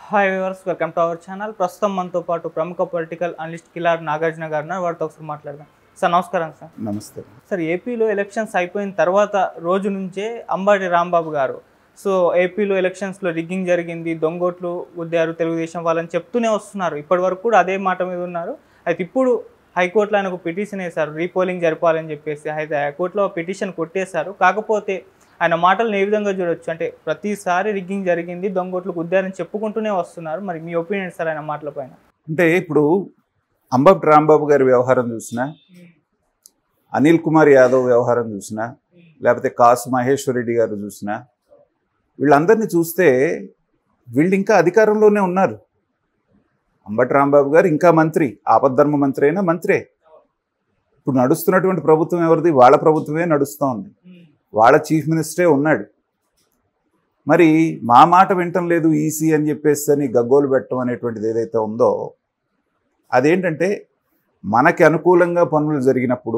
Hi viewers welcome to our channel ప్రస్తుతం మనతో పాటు ప్రముఖ పొలిటికల్ అనలిస్ట్ కిలార్ నాగార్జున గారు ఉన్నారు వారితో ఒకసారి మాట్లాడదాం సార్ నమస్కారం సార్ నమస్తే సార్ ఏపీలో ఎలక్షన్స్ అయిపోయిన తర్వాత రోజు నుంచే అంబాటి రాంబాబు గారు సో ఏపీలో ఎలక్షన్స్లో రిగ్గింగ్ జరిగింది దొంగోట్లు గుద్దారు తెలుగుదేశం వాళ్ళని చెప్తూనే వస్తున్నారు ఇప్పటి వరకు కూడా అదే మాట మీద ఉన్నారు అయితే ఇప్పుడు హైకోర్టులో ఆయనకు పిటిషన్ వేశారు రీపోలింగ్ జరపాలని చెప్పేసి అయితే హైకోర్టులో పిటిషన్ కొట్టేశారు కాకపోతే ఆయన మాటలను ఏ విధంగా చూడొచ్చు అంటే ప్రతిసారి రిగ్గింగ్ జరిగింది దొంగోట్లు గుద్దారని చెప్పుకుంటూనే వస్తున్నారు మరి మీ ఒపీనియన్ సార్ ఆయన మాటల పైన అంటే ఇప్పుడు అంబటి రాంబాబు గారి వ్యవహారం చూసినా అనిల్ కుమార్ యాదవ్ వ్యవహారం చూసినా లేకపోతే కాసు మహేశ్వర్ రెడ్డి గారు చూసినా వీళ్ళందరినీ చూస్తే వీళ్ళు ఇంకా అధికారంలోనే ఉన్నారు అంబటి రాంబాబు గారు ఇంకా మంత్రి ఆపద్ధర్మ మంత్రి అయినా మంత్రే ఇప్పుడు నడుస్తున్నటువంటి ప్రభుత్వం ఎవరిది వాళ్ళ ప్రభుత్వమే నడుస్తూ ఉంది వాళ్ళ చీఫ్ మినిస్టరే ఉన్నాడు మరి మా మాట వింటం లేదు ఈసీ అని చెప్పేసి అని గగ్గోలు పెట్టడం అనేటువంటిది ఏదైతే ఉందో అదేంటంటే మనకి అనుకూలంగా పనులు జరిగినప్పుడు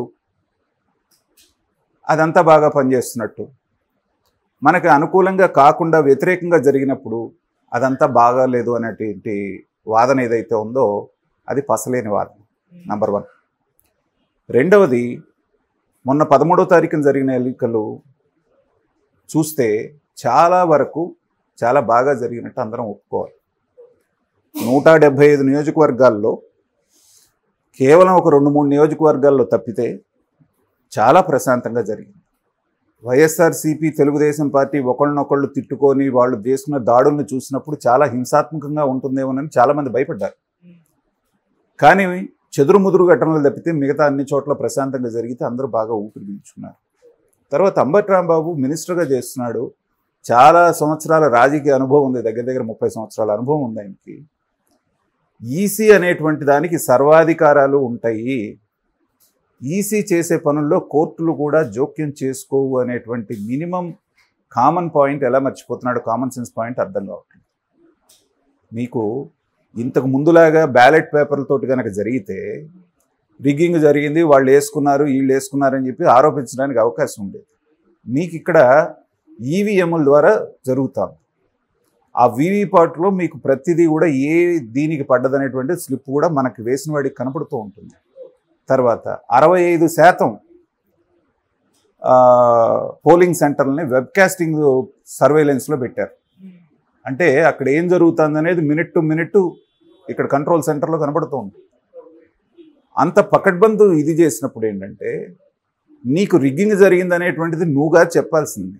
అదంతా బాగా పనిచేస్తున్నట్టు మనకి అనుకూలంగా కాకుండా వ్యతిరేకంగా జరిగినప్పుడు అదంతా బాగాలేదు అనేటువంటి వాదన ఏదైతే ఉందో అది పసలేని వాదన నంబర్ వన్ రెండవది మొన్న పదమూడో తారీఖున జరిగిన ఎన్నికలు చూస్తే చాలా వరకు చాలా బాగా జరిగినట్టు అందరం ఒప్పుకోవాలి నూట డెబ్భై ఐదు నియోజకవర్గాల్లో కేవలం ఒక రెండు మూడు నియోజకవర్గాల్లో తప్పితే చాలా ప్రశాంతంగా జరిగింది వైఎస్ఆర్సీపీ తెలుగుదేశం పార్టీ ఒకళ్ళనొకళ్ళు తిట్టుకొని వాళ్ళు చేసుకున్న దాడుల్ని చూసినప్పుడు చాలా హింసాత్మకంగా ఉంటుందేమోనని చాలామంది భయపడ్డారు కానీ చెదురు ముదురు ఘటనలు తప్పితే మిగతా అన్ని చోట్ల ప్రశాంతంగా జరిగితే అందరూ బాగా ఊపిరి పీల్చుకున్నారు తర్వాత అంబటి రాంబాబు మినిస్టర్గా చేస్తున్నాడు చాలా సంవత్సరాల రాజకీయ అనుభవం ఉంది దగ్గర దగ్గర ముప్పై సంవత్సరాల అనుభవం ఉంది ఆయనకి ఈసీ అనేటువంటి దానికి సర్వాధికారాలు ఉంటాయి ఈసీ చేసే పనుల్లో కోర్టులు కూడా జోక్యం చేసుకోవు అనేటువంటి మినిమం కామన్ పాయింట్ ఎలా మర్చిపోతున్నాడు కామన్ సెన్స్ పాయింట్ అర్థం కావట్లేదు మీకు ఇంతకు ముందులాగా బ్యాలెట్ పేపర్లతోటి కనుక జరిగితే రిగ్గింగ్ జరిగింది వాళ్ళు వేసుకున్నారు వీళ్ళు వేసుకున్నారని చెప్పి ఆరోపించడానికి అవకాశం ఉండేది మీకు ఇక్కడ ఈవీఎంల ద్వారా జరుగుతాం ఆ వీవీపాట్లో మీకు ప్రతిదీ కూడా ఏ దీనికి పడ్డదనేటువంటి స్లిప్ కూడా మనకి వేసిన వాడికి కనపడుతూ ఉంటుంది తర్వాత అరవై ఐదు శాతం పోలింగ్ సెంటర్లని వెబ్కాస్టింగ్ సర్వేలెన్స్లో పెట్టారు అంటే అక్కడ ఏం జరుగుతుంది అనేది మినిట్ టు మినిట్ ఇక్కడ కంట్రోల్ సెంటర్లో కనబడుతూ ఉంటుంది అంత పకడ్బందు ఇది చేసినప్పుడు ఏంటంటే నీకు రిగ్గింగ్ జరిగింది అనేటువంటిది నువ్వుగా చెప్పాల్సింది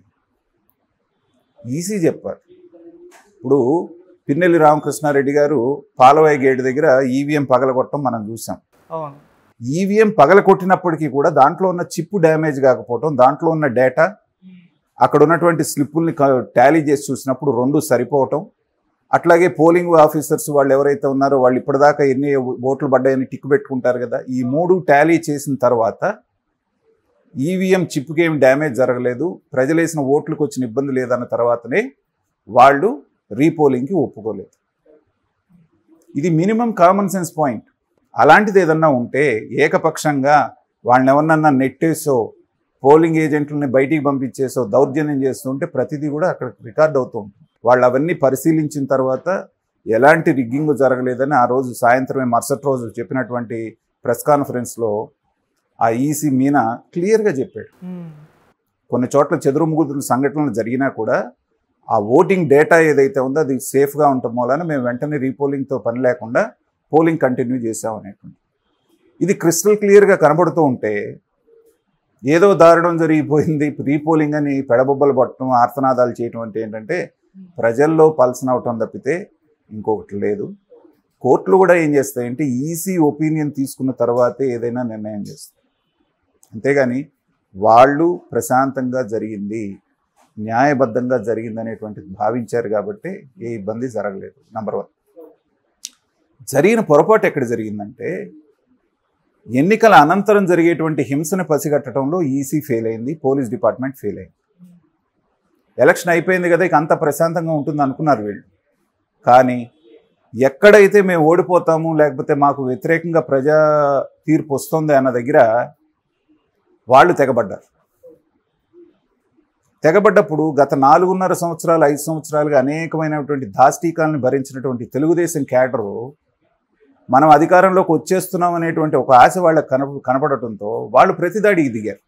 ఈసీ చెప్పాలి ఇప్పుడు పిన్నెల్లి రామకృష్ణారెడ్డి గారు పాలవాయి గేట్ దగ్గర ఈవీఎం పగలగొట్టడం మనం చూసాం అవును ఈవీఎం పగల కొట్టినప్పటికీ కూడా దాంట్లో ఉన్న చిప్ డ్యామేజ్ కాకపోవటం దాంట్లో ఉన్న డేటా అక్కడ ఉన్నటువంటి స్లిప్పుల్ని టాలీ చేసి చూసినప్పుడు రెండు సరిపోవటం అట్లాగే పోలింగ్ ఆఫీసర్స్ వాళ్ళు ఎవరైతే ఉన్నారో వాళ్ళు ఇప్పటిదాకా ఎన్ని ఓట్లు పడ్డాయని టిక్ పెట్టుకుంటారు కదా ఈ మూడు టాలీ చేసిన తర్వాత ఈవీఎం చిప్కి ఏం డ్యామేజ్ జరగలేదు ప్రజలు వేసిన ఓట్లకు వచ్చిన ఇబ్బంది లేదన్న తర్వాతనే వాళ్ళు రీపోలింగ్కి ఒప్పుకోలేదు ఇది మినిమం కామన్ సెన్స్ పాయింట్ అలాంటిది ఏదన్నా ఉంటే ఏకపక్షంగా వాళ్ళని ఎవరినన్నా నెట్టేసో పోలింగ్ ఏజెంట్లని బయటికి పంపించేసో దౌర్జన్యం చేస్తుంటే ప్రతిదీ కూడా అక్కడ రికార్డ్ అవుతూ ఉంటుంది వాళ్ళు అవన్నీ పరిశీలించిన తర్వాత ఎలాంటి రిగ్గింగ్ జరగలేదని ఆ రోజు సాయంత్రమే మరుసటి రోజు చెప్పినటువంటి ప్రెస్ కాన్ఫరెన్స్లో ఆ ఈసీ మీనా క్లియర్గా చెప్పాడు మ్మ్. కొన్ని చోట్ల చెదురుముగుదురు సంఘటనలు జరిగినా కూడా ఆ ఓటింగ్ డేటా ఏదైతే ఉందో అది సేఫ్గా ఉండటం మూలన మేము వెంటనే రీపోలింగ్తో పని లేకుండా పోలింగ్ కంటిన్యూ చేసాం అనేటువంటి ఇది క్రిస్టల్ క్లియర్గా కనబడుతూ ఉంటే ఏదో దారుణం జరిగిపోయింది రీపోలింగ్ అని పెడబొబ్బలు పట్టడం ఆర్తనాదాలు చేయటం అంటే ఏంటంటే ప్రజల్లో పల్సన్ అవటం తప్పితే ఇంకొకటి లేదు కోర్టులు కూడా ఏం చేస్తాయంటే ఈసీ ఒపీనియన్ తీసుకున్న తర్వాతే ఏదైనా నిర్ణయం చేస్తాయి అంతేగాని వాళ్ళు ప్రశాంతంగా జరిగింది న్యాయబద్ధంగా జరిగింది అనేటువంటిది భావించారు కాబట్టి ఏ ఇబ్బంది జరగలేదు నంబర్ వన్ జరిగిన పొరపాటు ఎక్కడ జరిగిందంటే ఎన్నికల అనంతరం జరిగేటువంటి హింసను పసిగట్టడంలో ఈసీ ఫెయిల్ అయింది పోలీస్ డిపార్ట్మెంట్ ఫెయిల్ అయింది ఎలక్షన్ అయిపోయింది కదా ఇక అంత ప్రశాంతంగా ఉంటుంది అనుకున్నారు వీళ్ళు కానీ ఎక్కడైతే మేము ఓడిపోతాము లేకపోతే మాకు వ్యతిరేకంగా ప్రజా తీర్పు వస్తుంది అన్న దగ్గర వాళ్ళు తెగబడ్డారు తెగబడ్డప్పుడు గత నాలుగున్నర సంవత్సరాలు ఐదు సంవత్సరాలుగా అనేకమైనటువంటి దాష్టీకాలను భరించినటువంటి తెలుగుదేశం క్యాడరు మనం అధికారంలోకి వచ్చేస్తున్నాం అనేటువంటి ఒక ఆశ వాళ్ళకి కన కనపడటంతో వాళ్ళు ప్రతిదాడికి దిగారు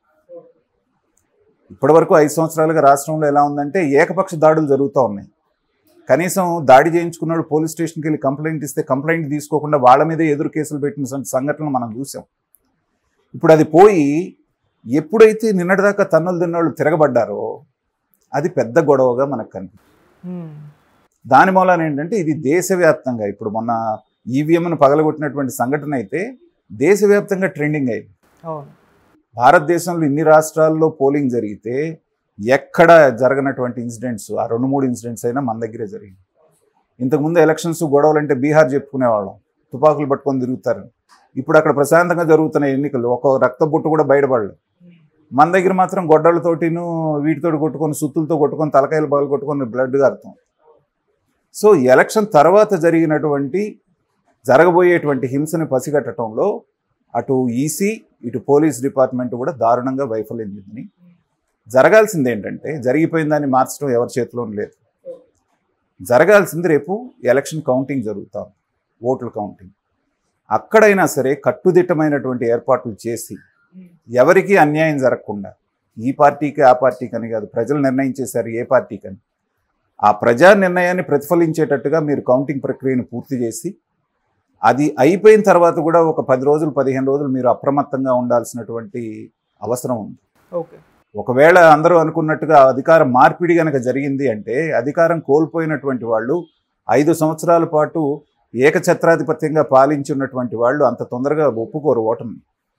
ఇప్పటివరకు ఐదు సంవత్సరాలుగా రాష్ట్రంలో ఎలా ఉందంటే ఏకపక్ష దాడులు జరుగుతూ ఉన్నాయి కనీసం దాడి చేయించుకున్నాడు పోలీస్ స్టేషన్కి వెళ్ళి కంప్లైంట్ ఇస్తే కంప్లైంట్ తీసుకోకుండా వాళ్ళ మీదే ఎదురు కేసులు పెట్టిన సం- సంఘటనలు మనం చూసాం ఇప్పుడు అది పోయి ఎప్పుడైతే నిన్నటిదాకా తన్నులు తిన్నోళ్ళు తిరగబడ్డారో అది పెద్ద గొడవగా మనకు కనిపిస్తుంది ఉమ్. దాని మూలాన ఏంటంటే ఇది దేశవ్యాప్తంగా ఇప్పుడు మొన్న ఈవీఎంను పగలగొట్టినటువంటి సంఘటన అయితే దేశవ్యాప్తంగా ట్రెండింగ్ అయింది అవును భారతదేశంలో ఇన్ని రాష్ట్రాల్లో పోలింగ్ జరిగితే ఎక్కడ జరగనటువంటి ఇన్సిడెంట్స్ ఆ రెండు మూడు ఇన్సిడెంట్స్ అయినా మన దగ్గరే జరిగింది ఇంతకుముందు ఎలక్షన్స్ గొడవలు అంటే బీహార్ చెప్పుకునేవాళ్ళం తుపాకులు పట్టుకొని తిరుగుతారు ఇప్పుడు అక్కడ ప్రశాంతంగా జరుగుతున్న ఎన్నికలు ఒక రక్త బొట్టు కూడా బయటపడలేదు మన దగ్గర మాత్రం గొడ్డలతోటిను వీటితో కొట్టుకొని సుత్తులతో కొట్టుకొని తలకాయలు బాగా కొట్టుకొని బ్లడ్ గారుతాం సో ఎలక్షన్ తర్వాత జరిగినటువంటి జరగబోయేటువంటి హింసని పసిగట్టడంలో అటు ఈసీ ఇటు పోలీస్ డిపార్ట్మెంట్ కూడా దారుణంగా వైఫల్యం చెందింది జరగాల్సింది ఏంటంటే జరిగిపోయిన దాన్ని మార్చడం ఎవరి చేతిలోనూ లేదు జరగాల్సింది రేపు ఎలక్షన్ కౌంటింగ్ జరుగుతాం ఓట్ల కౌంటింగ్ అక్కడైనా సరే కట్టుదిట్టమైనటువంటి ఏర్పాట్లు చేసి ఎవరికీ అన్యాయం జరగకుండా ఈ పార్టీకి ఆ పార్టీకి అని కాదు ప్రజలు నిర్ణయించేశారు ఏ పార్టీకి అని ఆ ప్రజా నిర్ణయాన్ని ప్రతిఫలించేటట్టుగా మీరు కౌంటింగ్ ప్రక్రియను పూర్తి చేసి అది అయిపోయిన తర్వాత కూడా ఒక పది రోజులు పదిహేను రోజులు మీరు అప్రమత్తంగా ఉండాల్సినటువంటి అవసరం ఉంది ఓకే ఒకవేళ అందరూ అనుకున్నట్టుగా అధికార మార్పిడి గనక జరిగింది అంటే అధికారం కోల్పోయినటువంటి వాళ్ళు ఐదు సంవత్సరాల పాటు ఏకఛత్రాధిపత్యంగా పాలించున్నటువంటి వాళ్ళు అంత తొందరగా ఒప్పుకోరు ఓటమి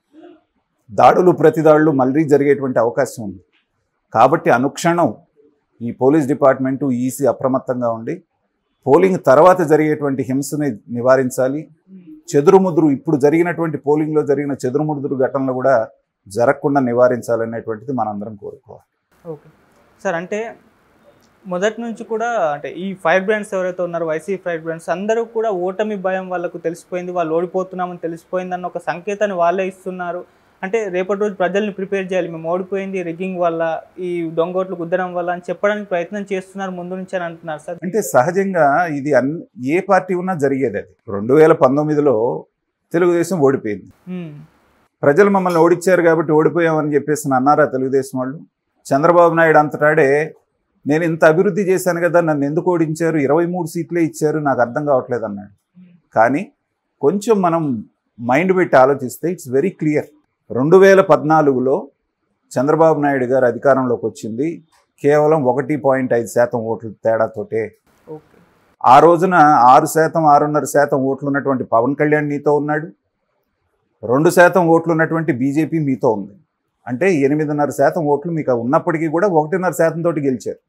దాడులు ప్రతిదాడులు మళ్ళీ జరిగేటువంటి అవకాశం ఉంది కాబట్టి అనుక్షణం ఈ పోలీస్ డిపార్ట్మెంటు ఈసీ అప్రమత్తంగా ఉండి పోలింగ్ తర్వాత జరిగేటువంటి హింసని నివారించాలి చెదురుముదురు ఇప్పుడు జరిగినటువంటి పోలింగ్లో జరిగిన చెదురుముదురు ఘటనలు కూడా జరగకుండా నివారించాలనేటువంటిది మనందరం కోరుకోవాలి ఓకే సార్ అంటే మొదటి నుంచి కూడా అంటే ఈ ఫైర్ బ్రాండ్స్ ఎవరైతే ఉన్నారో వైసీ ఫైర్ బ్రాండ్స్ అందరూ కూడా ఓటమి భయం వాళ్ళకు తెలిసిపోయింది వాళ్ళు ఓడిపోతున్నామని తెలిసిపోయింది అన్న ఒక సంకేతాన్ని వాళ్ళే ఇస్తున్నారు అంటే రేపటి రోజు ప్రజల్ని ప్రిపేర్ చేయాలి మేము ఓడిపోయింది రిగ్గింగ్ వల్ల ఈ దొంగోట్లు గుద్దడం వల్ల అని చెప్పడానికి ప్రయత్నం చేస్తున్నారు ముందు నుంచి అని అంటున్నారు సార్ అంటే సహజంగా ఇది అన్ ఏ పార్టీ ఉన్నా జరిగేది అది రెండు వేల పంతొమ్మిదిలో తెలుగుదేశం ఓడిపోయింది ఉమ్, ప్రజలు మమ్మల్ని ఓడిచ్చారు కాబట్టి ఓడిపోయామని చెప్పేసి అన్నారా తెలుగుదేశం వాళ్ళు చంద్రబాబు నాయుడు అంతటాడే నేను ఇంత అభివృద్ధి చేశాను కదా నన్ను ఎందుకు ఓడించారు ఇరవై మూడు సీట్లే ఇచ్చారు నాకు అర్థం కావట్లేదు అన్నాడు కానీ కొంచెం మనం మైండ్ పెట్టి ఆలోచిస్తే ఇట్స్ వెరీ క్లియర్ రెండు వేల పద్నాలుగులో చంద్రబాబు నాయుడు గారు అధికారంలోకి వచ్చింది కేవలం ఒకటి పాయింట్ ఐదు శాతం ఓట్ల తేడాతోటే ఓకే ఆ రోజున ఆరు శాతం ఆరున్నర శాతం ఓట్లు ఉన్నటువంటి పవన్ కళ్యాణ్ మీతో ఉన్నాడు రెండు శాతం ఓట్లు ఉన్నటువంటి బీజేపీ మీతో ఉంది అంటే ఎనిమిదిన్నర శాతం ఓట్లు మీకు ఉన్నప్పటికీ కూడా ఒకటిన్నర శాతం తోటి గెలిచారు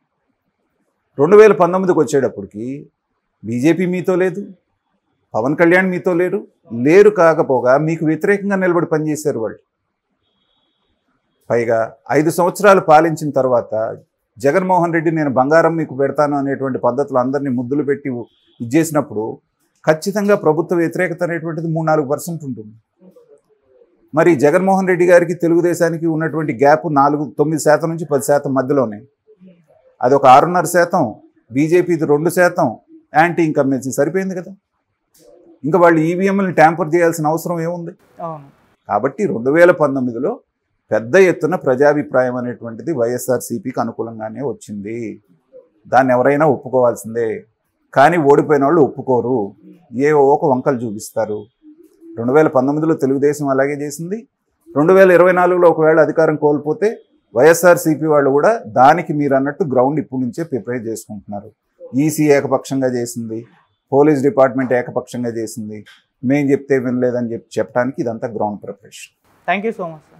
రెండు వేల పంతొమ్మిదికి వచ్చేటప్పటికి బీజేపీ మీతో లేదు పవన్ కళ్యాణ్ మీతో లేరు లేరు కాకపోగా మీకు వ్యతిరేకంగా నిలబడి పనిచేశారు వాళ్ళు పైగా ఐదు సంవత్సరాలు పాలించిన తర్వాత జగన్మోహన్ రెడ్డి నేను బంగారం మీకు పెడతాను అనేటువంటి పద్ధతులు అందరినీ ముద్దులు పెట్టి ఇది చేసినప్పుడు ఖచ్చితంగా ప్రభుత్వ వ్యతిరేకత అనేటువంటిది మూడు నాలుగు పర్సెంట్ ఉంటుంది మరి జగన్మోహన్ రెడ్డి గారికి తెలుగుదేశానికి ఉన్నటువంటి గ్యాప్ నాలుగు తొమ్మిది శాతం నుంచి పది శాతం మధ్యలోనే అది ఒక ఆరున్నర శాతం బీజేపీది రెండు శాతం యాంటీ ఇన్కమ్మెన్సీ సరిపోయింది కదా ఇంకా వాళ్ళు ఈవీఎంని ట్యాంపర్ చేయాల్సిన అవసరం ఏముంది అవును కాబట్టి రెండు వేల పంతొమ్మిదిలో పెద్ద ఎత్తున ప్రజాభిప్రాయం అనేటువంటిది వైఎస్ఆర్సీపీకి అనుకూలంగానే వచ్చింది దాన్ని ఎవరైనా ఒప్పుకోవాల్సిందే కానీ ఓడిపోయిన వాళ్ళు ఒప్పుకోరు ఏ ఒక వంకలు చూపిస్తారు రెండు వేల పంతొమ్మిదిలో తెలుగుదేశం అలాగే చేసింది రెండు వేల ఇరవై నాలుగులో ఒకవేళ అధికారం కోల్పోతే వైఎస్ఆర్సీపీ వాళ్ళు కూడా దానికి మీరు అన్నట్టు గ్రౌండ్ ఇప్పటి నుంచే ప్రిపేర్ చేసుకుంటున్నారు ఈసీ ఏకపక్షంగా చేసింది పోలీస్ డిపార్ట్మెంట్ ఏకపక్షంగా చేసింది మేం చెప్తే వినలేదని చెప్పి చెప్పడానికి ఇదంతా ground preparation thank you so much sir